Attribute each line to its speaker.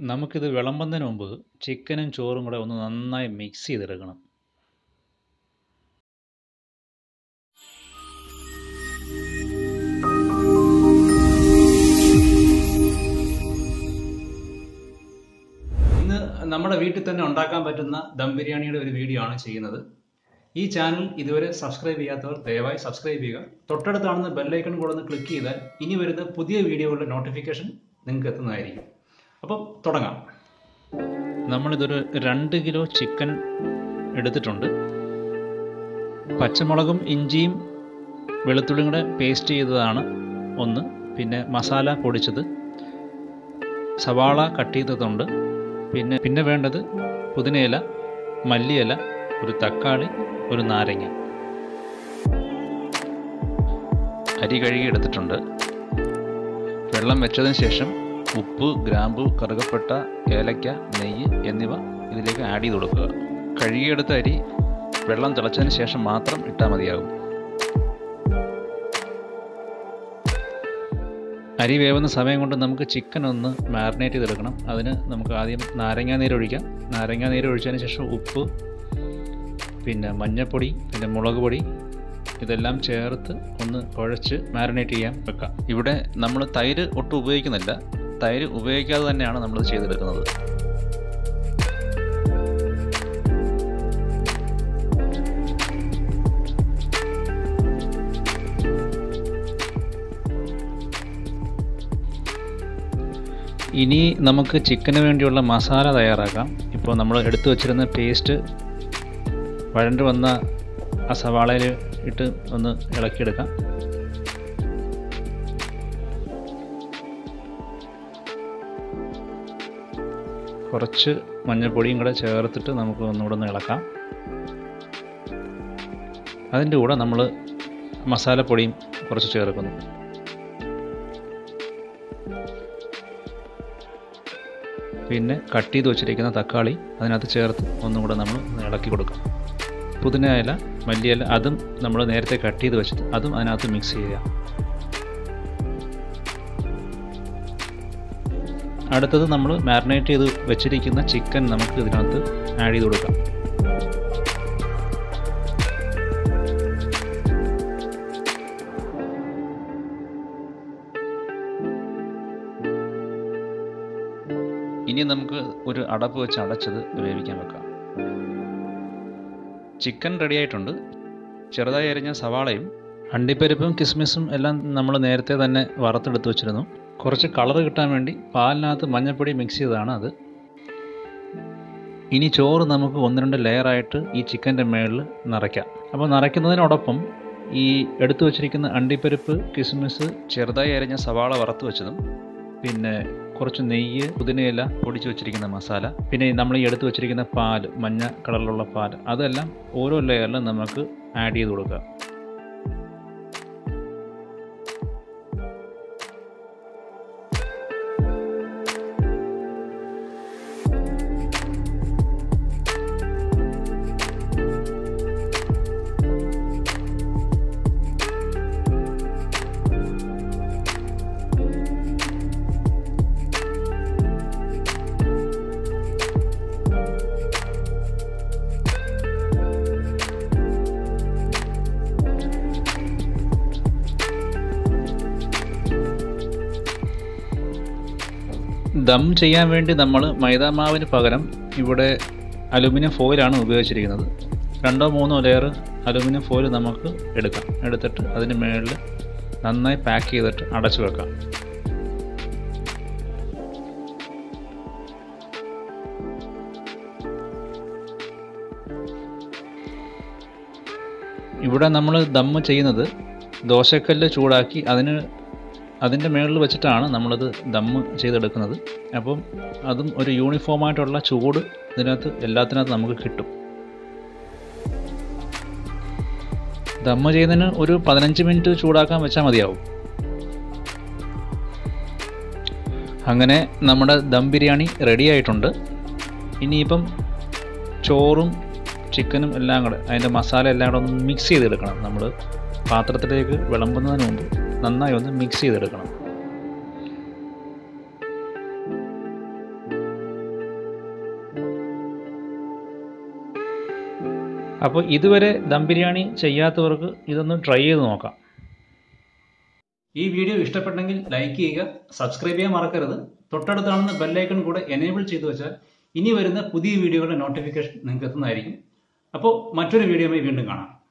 Speaker 1: നമുക്കിത് വിളമ്പുന്നതിന് മുമ്പ് ചിക്കനും ചോറും കൂടെ ഒന്ന് നന്നായി മിക്സ് ചെയ്തെടുക്കണം ഇന്ന് നമ്മുടെ വീട്ടിൽ തന്നെ ഉണ്ടാക്കാൻ പറ്റുന്ന ദം ബിരിയാണിയുടെ ഒരു വീഡിയോ ആണ് ചെയ്യുന്നത് ഈ ചാനൽ ഇതുവരെ സബ്സ്ക്രൈബ് ചെയ്യാത്തവർ ദയവായി സബ്സ്ക്രൈബ് ചെയ്യുക തൊട്ടടുത്ത് കാണുന്ന ബെല്ലൈക്കൺ കൂടെ ഒന്ന് ക്ലിക്ക് ചെയ്താൽ ഇനി വരുന്ന പുതിയ വീഡിയോകളുടെ നോട്ടിഫിക്കേഷൻ നിങ്ങൾക്ക് എത്തുന്നതായിരിക്കും അപ്പം തുടങ്ങാം നമ്മളിതൊരു രണ്ട് കിലോ ചിക്കൻ എടുത്തിട്ടുണ്ട് പച്ചമുളകും ഇഞ്ചിയും വെളുത്തുള്ളിയും കൂടെ പേസ്റ്റ് ചെയ്തതാണ് ഒന്ന് പിന്നെ മസാല പൊടിച്ചത് സവാള കട്ട് ചെയ്തതുണ്ട് പിന്നെ പിന്നെ വേണ്ടത് പുതിനയില മല്ലിയില ഒരു തക്കാളി ഒരു നാരങ്ങ അരി കഴുകി എടുത്തിട്ടുണ്ട് വെള്ളം വെച്ചതിന് ശേഷം ഉപ്പ് ഗ്രാമ്പു കറുകപ്പട്ട ഏലക്ക നെയ്യ് എന്നിവ ഇതിലേക്ക് ആഡ് ചെയ്ത് കൊടുക്കുക കഴുകിയെടുത്ത അരി വെള്ളം തിളച്ചതിന് ശേഷം മാത്രം ഇട്ടാൽ മതിയാകും അരി വേവുന്ന സമയം കൊണ്ട് നമുക്ക് ചിക്കൻ ഒന്ന് മാറിനേറ്റ് ചെയ്തെടുക്കണം അതിന് നമുക്ക് ആദ്യം നാരങ്ങാ നീര് ഒഴിക്കാം നാരങ്ങാ നീര് ഒഴിച്ചതിന് ശേഷം ഉപ്പ് പിന്നെ മഞ്ഞൾപ്പൊടി പിന്നെ മുളക് പൊടി ഇതെല്ലാം ചേർത്ത് ഒന്ന് കുഴച്ച് മാരിനേറ്റ് ചെയ്യാൻ വെക്കാം ഇവിടെ നമ്മൾ തൈര് ഒട്ടും ഉപയോഗിക്കുന്നില്ല തൈര് ഉപയോഗിക്കാതെ തന്നെയാണ് നമ്മളിത് ചെയ്തെടുക്കുന്നത് ഇനി നമുക്ക് ചിക്കന് വേണ്ടിയുള്ള മസാല തയ്യാറാക്കാം ഇപ്പോൾ നമ്മൾ എടുത്തു വച്ചിരുന്ന പേസ്റ്റ് വഴണ്ട് വന്ന ആ സവാളയിൽ ഇട്ട് ഒന്ന് ഇളക്കിയെടുക്കാം കുറച്ച് മഞ്ഞൾപ്പൊടിയും കൂടെ ചേർത്തിട്ട് നമുക്ക് ഒന്നുകൂടെ ഒന്ന് ഇളക്കാം അതിൻ്റെ കൂടെ നമ്മൾ മസാലപ്പൊടിയും കുറച്ച് ചേർക്കുന്നു പിന്നെ കട്ട് ചെയ്ത് വെച്ചിരിക്കുന്ന തക്കാളി അതിനകത്ത് ചേർത്ത് ഒന്നും കൂടെ നമ്മൾ ഇളക്കി കൊടുക്കാം പുതിന ഇല മല്ലിയില അതും നമ്മൾ നേരത്തെ കട്ട് ചെയ്ത് വെച്ചത് അതും അതിനകത്ത് മിക്സ് ചെയ്യുക അടുത്തത് നമ്മൾ മാരിനേറ്റ് ചെയ്ത് വെച്ചിരിക്കുന്ന ചിക്കൻ നമുക്ക് ഇതിനകത്ത് ആഡ് ചെയ്ത് കൊടുക്കാം ഇനി നമുക്ക് ഒരു അടപ്പ് വെച്ച് അടച്ചത് വേവിക്കാൻ വെക്കാം ചിക്കൻ റെഡി ആയിട്ടുണ്ട് ചെറുതായി അരിഞ്ഞ സവാളയും അണ്ടിപ്പരിപ്പും കിസ്മിസും എല്ലാം നമ്മൾ നേരത്തെ തന്നെ വറുത്തെടുത്ത് വെച്ചിരുന്നു കുറച്ച് കളർ കിട്ടാൻ വേണ്ടി പാലിനകത്ത് മഞ്ഞൾപ്പൊടി മിക്സ് ചെയ്തതാണ് അത് ഇനി ചോറ് നമുക്ക് ഒന്ന് രണ്ട് ലെയറായിട്ട് ഈ ചിക്കൻ്റെ മേളിൽ നിറയ്ക്കാം അപ്പോൾ നിറയ്ക്കുന്നതിനോടൊപ്പം ഈ എടുത്തു വച്ചിരിക്കുന്ന അണ്ടിപ്പരിപ്പ് കിസ്മിസ് ചെറുതായി അരിഞ്ഞ സവാള വറുത്ത് വെച്ചതും പിന്നെ കുറച്ച് നെയ്യ് പുതിനയില പൊടിച്ച് വെച്ചിരിക്കുന്ന മസാല പിന്നെ നമ്മൾ ഈ എടുത്ത് വെച്ചിരിക്കുന്ന പാൽ മഞ്ഞ കളറിലുള്ള പാൽ അതെല്ലാം ഓരോ ലെയറിലും നമുക്ക് ആഡ് ചെയ്ത് കൊടുക്കുക ദം ചെയ്യാൻ വേണ്ടി നമ്മൾ മൈദാമാവിന് പകരം ഇവിടെ അലുമിനിയം ഫോയിലാണ് ഉപയോഗിച്ചിരിക്കുന്നത് രണ്ടോ മൂന്നോ ലെയർ അലുമിനിയം ഫോയിൽ നമുക്ക് എടുക്കാം എടുത്തിട്ട് അതിന് മുകളിൽ നന്നായി പാക്ക് ചെയ്തിട്ട് അടച്ചു വെക്കാം ഇവിടെ നമ്മൾ ദമ്മ് ചെയ്യുന്നത് ദോശക്കല്ല് ചൂടാക്കി അതിന് അതിൻ്റെ മുകളിൽ വെച്ചിട്ടാണ് നമ്മളിത് ദമ്മ് ചെയ്തെടുക്കുന്നത് അപ്പം അതും ഒരു യൂണിഫോമായിട്ടുള്ള ചൂട് ഇതിനകത്ത് എല്ലാത്തിനകത്ത് നമുക്ക് കിട്ടും ദമ്മ് ചെയ്യുന്നതിന് ഒരു പതിനഞ്ച് മിനിറ്റ് ചൂടാക്കാൻ വെച്ചാൽ മതിയാവും അങ്ങനെ നമ്മുടെ ദം ബിരിയാണി റെഡി ആയിട്ടുണ്ട് ഇനിയിപ്പം ചോറും ചിക്കനും എല്ലാം കൂടെ അതിൻ്റെ മസാല എല്ലാം കൂടെ ഒന്ന് മിക്സ് ചെയ്തെടുക്കണം നമ്മൾ പാത്രത്തിലേക്ക് വിളമ്പുന്നതിന് മുമ്പ് നന്നായി ഒന്ന് മിക്സ് ചെയ്തെടുക്കണം അപ്പോൾ ഇതുവരെ ദം ബിരിയാണി ചെയ്യാത്തവർക്ക് ഇതൊന്ന് ട്രൈ ചെയ്ത് നോക്കാം ഈ വീഡിയോ ഇഷ്ടപ്പെട്ടെങ്കിൽ ലൈക്ക് ചെയ്യുക സബ്സ്ക്രൈബ് ചെയ്യാൻ മറക്കരുത് തൊട്ടടുത്ത് കാണുന്ന ബെല്ലൈക്കൺ കൂടെ എനേബിൾ ചെയ്തു വെച്ചാൽ ഇനി വരുന്ന പുതിയ വീഡിയോകളുടെ നോട്ടിഫിക്കേഷൻ നിങ്ങൾക്ക് എത്തുന്നതായിരിക്കും അപ്പോൾ മറ്റൊരു വീഡിയോയുമായി വീണ്ടും കാണാം